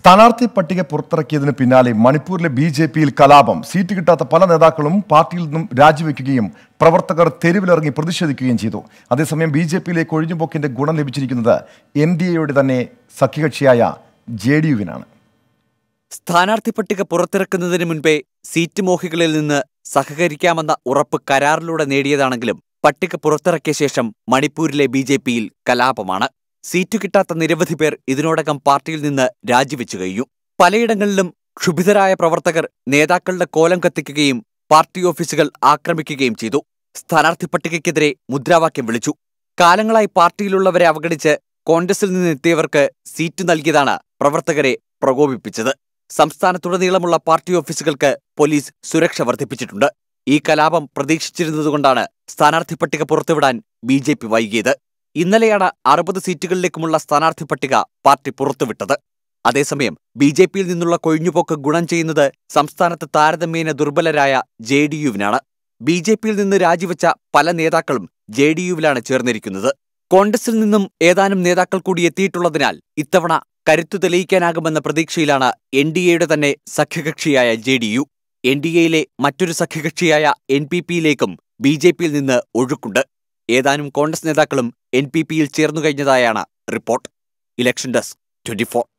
സ്ഥാനാർത്ഥി പട്ടിക പുറത്തിറക്കിയതിന് പിന്നാലെ മണിപ്പൂരിലെ ബി ജെ പിയിൽ കലാപം സീറ്റ് കിട്ടാത്ത പല നേതാക്കളും പാർട്ടിയിൽ നിന്നും രാജിവെക്കുകയും പ്രവർത്തകർ തെരുവിലിറങ്ങി പ്രതിഷേധിക്കുകയും ചെയ്തു അതേസമയം ബി ജെ പിയിലേക്ക് ഒഴിഞ്ഞുപോക്കിന്റെ ഗുണം ലഭിച്ചിരിക്കുന്നത് എൻ ഡി എയുടെ തന്നെ സഖ്യകക്ഷിയായ ജെ ഡി യുവിനാണ് സ്ഥാനാർത്ഥി പട്ടിക പുറത്തിറക്കുന്നതിന് മുൻപേ സീറ്റ് മോഹികളിൽ നിന്ന് സഹകരിക്കാമെന്ന ഉറപ്പ് കരാറിലൂടെ നേടിയതാണെങ്കിലും പട്ടിക പുറത്തിറക്കിയ ശേഷം മണിപ്പൂരിലെ ബി ജെ പിയിൽ കലാപമാണ് സീറ്റു കിട്ടാത്ത നിരവധി പേർ ഇതിനോടകം പാർട്ടിയിൽ നിന്ന് രാജിവെച്ചു കഴിഞ്ഞു പലയിടങ്ങളിലും ക്ഷുഭിതരായ പ്രവർത്തകർ നേതാക്കളുടെ കോലം കത്തിക്കുകയും പാർട്ടി ഓഫീസുകൾ ആക്രമിക്കുകയും ചെയ്തു സ്ഥാനാർത്ഥി പട്ടികയ്ക്കെതിരെ മുദ്രാവാക്യം വിളിച്ചു കാലങ്ങളായി പാർട്ടിയിലുള്ളവരെ അവഗണിച്ച് കോൺഗ്രസിൽ നിന്നെത്തിയവർക്ക് സീറ്റ് നൽകിയതാണ് പ്രവർത്തകരെ പ്രകോപിപ്പിച്ചത് സംസ്ഥാനത്തുടനീളമുള്ള പാർട്ടി ഓഫീസുകൾക്ക് പോലീസ് സുരക്ഷ വർദ്ധിപ്പിച്ചിട്ടുണ്ട് ഈ കലാപം പ്രതീക്ഷിച്ചിരുന്നതുകൊണ്ടാണ് സ്ഥാനാർത്ഥി പട്ടിക പുറത്തുവിടാൻ ബി ജെ പി വൈകിയത് ഇന്നലെയാണ് അറുപത് സീറ്റുകളിലേക്കുമുള്ള സ്ഥാനാർത്ഥി പട്ടിക പാർട്ടി പുറത്തുവിട്ടത് അതേസമയം ബി ജെ പിയിൽ നിന്നുള്ള കൊഴിഞ്ഞുപോക്ക് ഗുണം ചെയ്യുന്നത് സംസ്ഥാനത്ത് താരതമ്യേന ദുർബലരായ ജെ ഡി യുവിനാണ് ബി ജെ പിയിൽ നിന്ന് രാജിവെച്ച പല നേതാക്കളും ജെ ഡി യുവിലാണ് ചേർന്നിരിക്കുന്നത് കോൺഗ്രസിൽ നിന്നും ഏതാനും നേതാക്കൾ കൂടി എത്തിയിട്ടുള്ളതിനാൽ ഇത്തവണ കരുത്തു തെളിയിക്കാനാകുമെന്ന പ്രതീക്ഷയിലാണ് എൻ ഡി എയുടെ തന്നെ സഖ്യകക്ഷിയായ J D U N D എയിലെ മറ്റൊരു സഖ്യകക്ഷിയായ എൻ പി പിയിലേക്കും ബി ജെ പിയിൽ നിന്ന് ഒഴുക്കുണ്ട് ഏതാനും കോൺഗ്രസ് നേതാക്കളും എൻ പി പിയിൽ ചേർന്നു കഴിഞ്ഞതായാണ് റിപ്പോർട്ട് ഇലക്ഷൻ ഡെസ്ക് ട്വന്റി